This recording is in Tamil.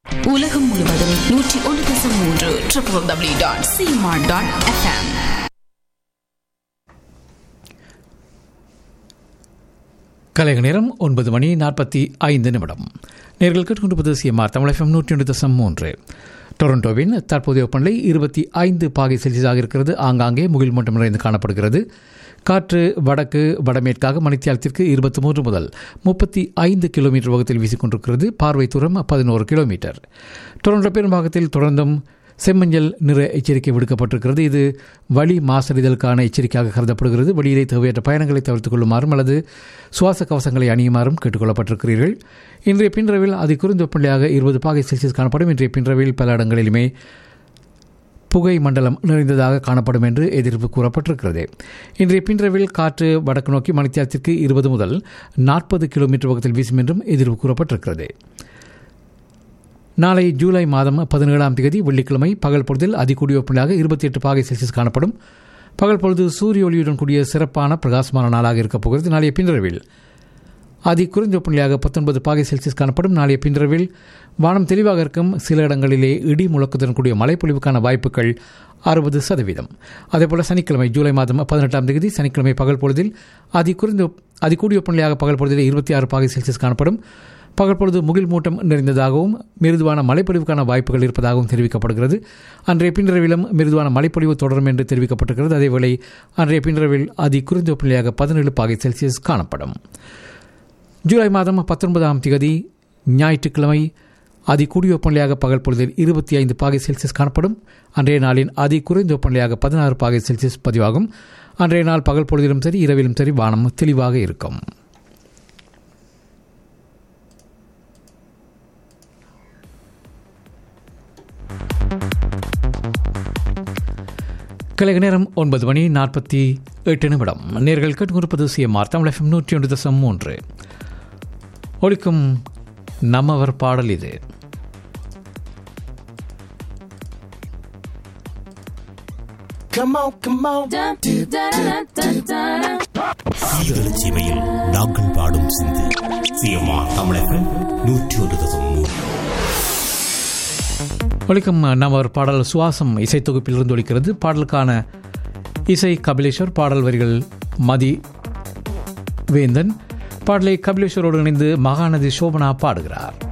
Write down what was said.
உலகம் முழுவதும் நூற்றி ஒன்று தசம் மூன்று ட்ரிபிள் டபிள்யூ டாட் சிமார்ட் டாட் எஃப்எம் கலைக நேரம் ஒன்பது மணி நாற்பத்தி ஐந்து நிமிடம் நேர்கள் கேட்டுக்கொண்டிருப்பது சிஎம்ஆர் தமிழகம் நூற்றி ஒன்று தசம் மூன்று டொரண்டோவின் தற்போதைய வெப்பநிலை இருபத்தி ஐந்து பாகை செல்சியஸாக இருக்கிறது ஆங்காங்கே முகில் மூட்டம் நிறைந்து காணப்படுகிறது காற்று வடக்கு வடமேற்காக மணித்தியாலத்திற்கு இருபத்தி மூன்று முதல் முப்பத்தி ஐந்து கிலோமீட்டர் வேகத்தில் வீசிக்கொண்டிருக்கிறது பார்வை தூரம் பதினோரு கிலோமீட்டர் டொரண்டோ பெரும்பாகத்தில் தொடர்ந்தும் செம்மஞ்சள் நிற எச்சரிக்கை விடுக்கப்பட்டிருக்கிறது இது வழி மாசடைதலுக்கான எச்சரிக்கையாக கருதப்படுகிறது வெளியிலே தேவையற்ற பயணங்களை தவிர்த்துக் கொள்ளுமாறும் அல்லது சுவாச கவசங்களை அணியுமாறும் கேட்டுக்கொள்ளப்பட்டிருக்கிறீர்கள் இன்றைய பின்றவில் அதி குறைந்த வெப்பநிலையாக இருபது பாகை செல்சியஸ் காணப்படும் இன்றைய பின்றவில் பல இடங்களிலுமே புகை மண்டலம் நிறைந்ததாக காணப்படும் என்று எதிர்ப்பு கூறப்பட்டிருக்கிறது இன்றைய பின்றவில் காற்று வடக்கு நோக்கி மணித்தியாலத்திற்கு இருபது முதல் நாற்பது கிலோமீட்டர் வேகத்தில் வீசும் என்றும் எதிர்ப்பு கூறப்பட்டிருக்கிறது நாளை ஜூலை மாதம் பதினேழாம் தேதி வெள்ளிக்கிழமை பகல் பொழுதில் அதிகூடிய வெப்பநிலையாக இருபத்தி எட்டு பாகை செல்சியஸ் காணப்படும் பகல் பொழுது சூரிய ஒளியுடன் கூடிய சிறப்பான பிரகாசமான நாளாக இருக்கப் போகிறது நாளைய பின்றவில் அதி குறைந்த வெப்பநிலையாக பத்தொன்பது பாகை செல்சியஸ் காணப்படும் நாளைய பின்றவில் வானம் தெளிவாக இருக்கும் சில இடங்களிலே இடி முழக்கத்துடன் கூடிய மழைப்பொழிவுக்கான வாய்ப்புகள் அறுபது சதவீதம் அதேபோல சனிக்கிழமை ஜூலை மாதம் பதினெட்டாம் தேதி சனிக்கிழமை பகல் பொழுதில் அதி குறைந்த அதி கூடிய வெப்பநிலையாக பகல் பொழுதில் இருபத்தி ஆறு பாகை செல்சியஸ் காணப்படும் பகல் பொழுது முகில் மூட்டம் நிறைந்ததாகவும் மிருதுவான மழைப்பொழிவுக்கான வாய்ப்புகள் இருப்பதாகவும் தெரிவிக்கப்படுகிறது அன்றைய பின்றவிலும் மிருதுவான மழைப்பொழிவு தொடரும் என்று தெரிவிக்கப்பட்டிருக்கிறது அதேவேளை அன்றைய பின்றவில் அதி குறைந்த வெப்பநிலையாக பதினேழு பாகை செல்சியஸ் காணப்படும் ஜூலை மாதம் பத்தொன்பதாம் தேதி ஞாயிற்றுக்கிழமை அதி கூடிய வெப்பநிலையாக பகல் பொழுதில் இருபத்தி ஐந்து பாகை செல்சியஸ் காணப்படும் அன்றைய நாளின் அதி குறைந்த வெப்பநிலையாக பதினாறு பாகை செல்சியஸ் பதிவாகும் அன்றைய நாள் பகல் பொழுதிலும் சரி இரவிலும் சரி வானம் தெளிவாக இருக்கும் கலைக நேரம் ஒன்பது மணி நாற்பத்தி எட்டு நிமிடம் நேர்கள் கேட்டுக்கொண்டிருப்பது சிஎம்ஆர் தமிழ் எஃப்எம் நூற்றி ஒன்று தசம் மூன்று ஒழிக்கும் நம்மவர் பாடல் இது Come on, come on. சீரழ சீமையில் நாங்கள் பாடும் சிந்து சிஎம்ஆ தமிழகம் நூற்றி ஒரு தசம் மூன்று ஒழிக்கும் நம்மவர் பாடல் சுவாசம் இசை தொகுப்பிலிருந்து ஒழிக்கிறது பாடலுக்கான இசை கபிலேஸ்வர் பாடல் வரிகள் மதி வேந்தன் பாடலை கபிலேஸ்வரோடு இணைந்து மகாநதி சோபனா பாடுகிறார்